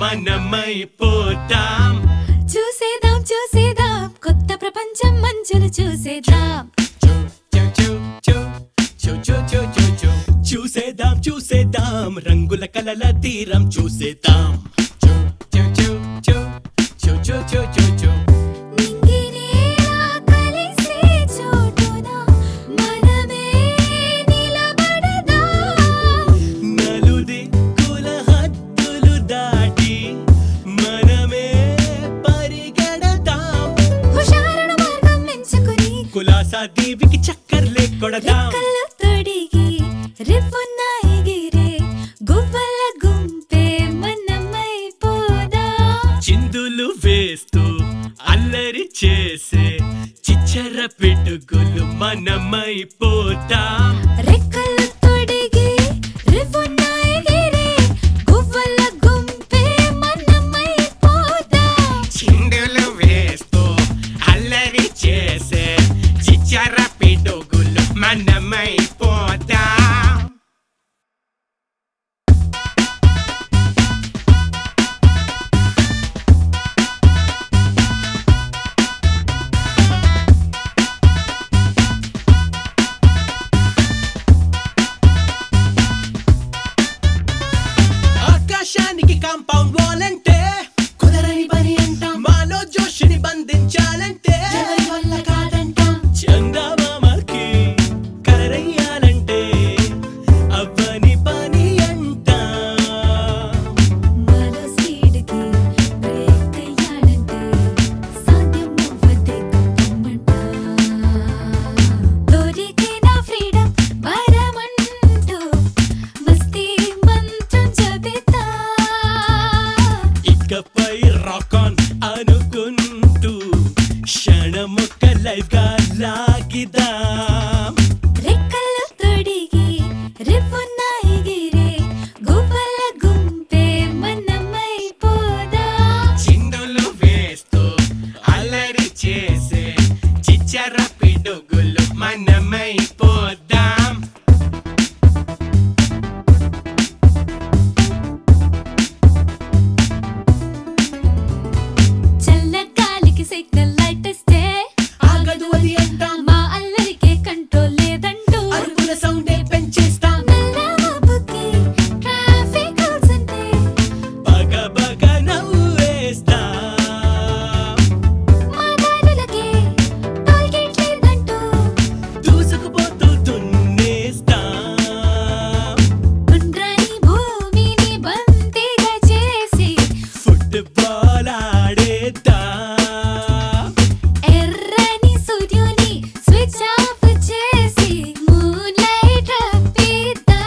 మనమైపోతాం చూసేదాం చూసేదాం కొత్త ప్రపంచం మంచులు చూసేదాం చూ, చూ, చూ, చూ, చూ, చూ, చూ, చూ, చూ. చూసేద్దాం చూసేద్దాం రంగుల కలల తీరం చూసేద్దాం చూ, చూ, చూ, చూ, చూ, చూ, చూ, చూ, చూ. నింగినేలా కలిసే చోటున మనమే నిలబడదాం నలుదిక్కుల హద్దులు దాటి మనమే పరిగెడదాం హుషారున మార్గం ఎంచుకుని కులాసా దీవికి చక్కర్లే కొడదాం రెక్కలు తొడిగి రివ్వున ఎగిరే గువ్వల గుంపే మనమైపోదాం చిందులు వేస్తూ అల్లరి చేసే చిచ్చర పిడుగులు మనమైపోతాం రెక్కలు తొడిగి రివ్వున ఎగిరే గువ్వల గుంపే మనమైపోదాం చిందులు వేస్తూ అల్లరి చేసే చిచ్చర పిడుగులు మనమైపోతాం ఆకాశానికి కాంపౌండ్ వాల్ అంటే కుదరని పని అంటాం మాలో జోషుని బంధించాలంటే ఎవరి వల్ల కాదంటాం చందమామకి కలరయ్యాలంటే అవ్వని పని అంటాం మాలో స్పీడ్కి బ్రేక్ అయ్యాలంటే సాధ్యం అవ్వదే కప్పమంట దొరికిన ఫ్రీడమ్ వరమంటూ మస్తీ మంత్రం చెబితా ఇకపై రాక్ ఆన్ అనుకుంటూ క్షణమొక్క లైఫ్ గా లాగిదాం రెక్కలు తొడిగి రివ్వున ఎగిరే గువ్వల గుంపే మనమైపోదాం చిందులు వేస్తూ అల్లరి చేసే చిచ్చర పిడుగులు మనమైపోదాం చల్ల గాలికి సిగ్నల్ లైట్ ఇస్తే ఆగదు అది అంటాం మా అల్లరికే కంట్రోల్ లేదంటూ అరుపుల సౌండే పెంచేస్తాం నల్లమబ్బుకి ట్రాఫిక్ రూల్స్ అంటే బగ బగ నవ్వేస్తాం మా దారులకే టోల్ గేట్ లేదంటూ దూసుకుపోతూ దున్నేస్తాం గుండ్రని భూమిని బంతిగా చేసి ఫుట్బాల్ ఆడేద్దాం ఎర్రని సూర్యుని స్విచ్ ఆఫ్ చేసి మూన్ లైట్ రప్పిద్దాం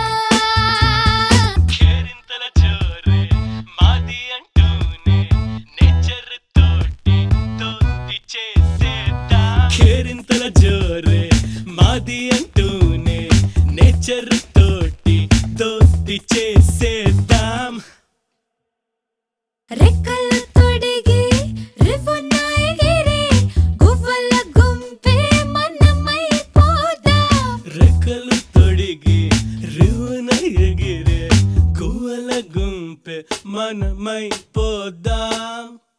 కేరింతల జోరే మాది అంటూనే నేచర్ తోటి దోస్తి చేసేద్దాం కేరింతల జోరే మాది అంటూనే నేచర్ తోటి దోస్తి చేసేద్దాం రెక్కలు తొడిగి రివ్వున ఎగిరే గువ్వల గుంపే మనమైపోదాం రెక్కలు తొడిగి రివున ఎగిరే గువ్వల గుంపె మనమైపోదాం